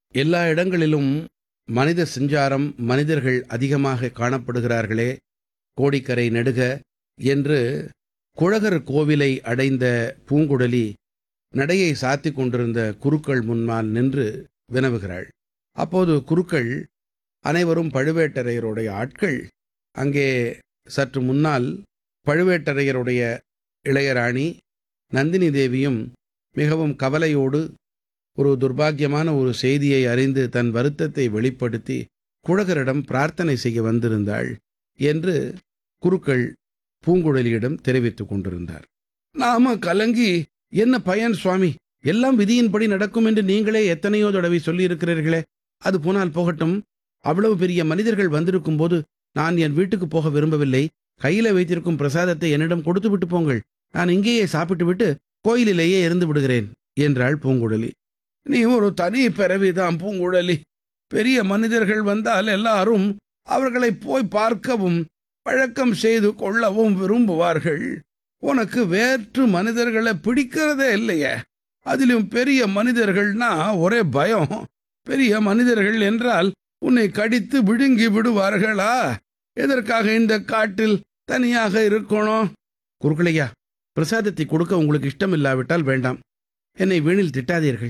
எல்லா இடங்களிலும் மனித சஞ்சாரம் மனிதர்கள் அதிகமாக காணப்படுகிறார்களே கோடிக்கரை நெடுக என்று குழகர் கோவிலை அடைந்த பூங்குழலி நடையை சாத்திக் கொண்டிருந்த குருக்கள் முன்னால் நின்று வினவுகிறாள் அப்போது குருக்கள் அனைவரும் பழுவேட்டரையருடைய ஆட்கள் அங்கே சற்று முன்னால் பழுவேட்டரையருடைய இளையராணி நந்தினி தேவியும் மிகவும் கவலையோடு ஒரு துர்பாக்கியமான ஒரு செய்தியை அறிந்து தன் வருத்தத்தை வெளிப்படுத்தி குழகரிடம் பிரார்த்தனை செய்ய வந்திருந்தாள் என்று குருக்கள் பூங்குழலியிடம் தெரிவித்துக் கொண்டிருந்தார் நாம கலங்கி என்ன பயன் சுவாமி எல்லாம் விதியின்படி நடக்கும் என்று நீங்களே எத்தனையோ தடவை சொல்லியிருக்கிறீர்களே அது போனால் போகட்டும் அவ்வளவு பெரிய மனிதர்கள் வந்திருக்கும் போது நான் என் வீட்டுக்கு போக விரும்பவில்லை கையில வைத்திருக்கும் பிரசாதத்தை என்னிடம் கொடுத்து விட்டு போங்கள் நான் இங்கேயே சாப்பிட்டு விட்டு கோயிலிலேயே இருந்து விடுகிறேன் என்றாள் பூங்குழலி நீ ஒரு தனி பிறவிதான் பூங்குழலி பெரிய மனிதர்கள் வந்தால் எல்லாரும் அவர்களை போய் பார்க்கவும் பழக்கம் செய்து கொள்ளவும் விரும்புவார்கள் உனக்கு வேற்று மனிதர்களை பிடிக்கிறதே இல்லையே அதிலும் பெரிய மனிதர்கள்னா ஒரே பயம் பெரிய மனிதர்கள் என்றால் உன்னை கடித்து விழுங்கி விடுவார்களா எதற்காக இந்த காட்டில் தனியாக இருக்கணும் குறுக்களையா பிரசாதத்தை கொடுக்க உங்களுக்கு இஷ்டம் இல்லாவிட்டால் வேண்டாம் என்னை வீணில் திட்டாதீர்கள்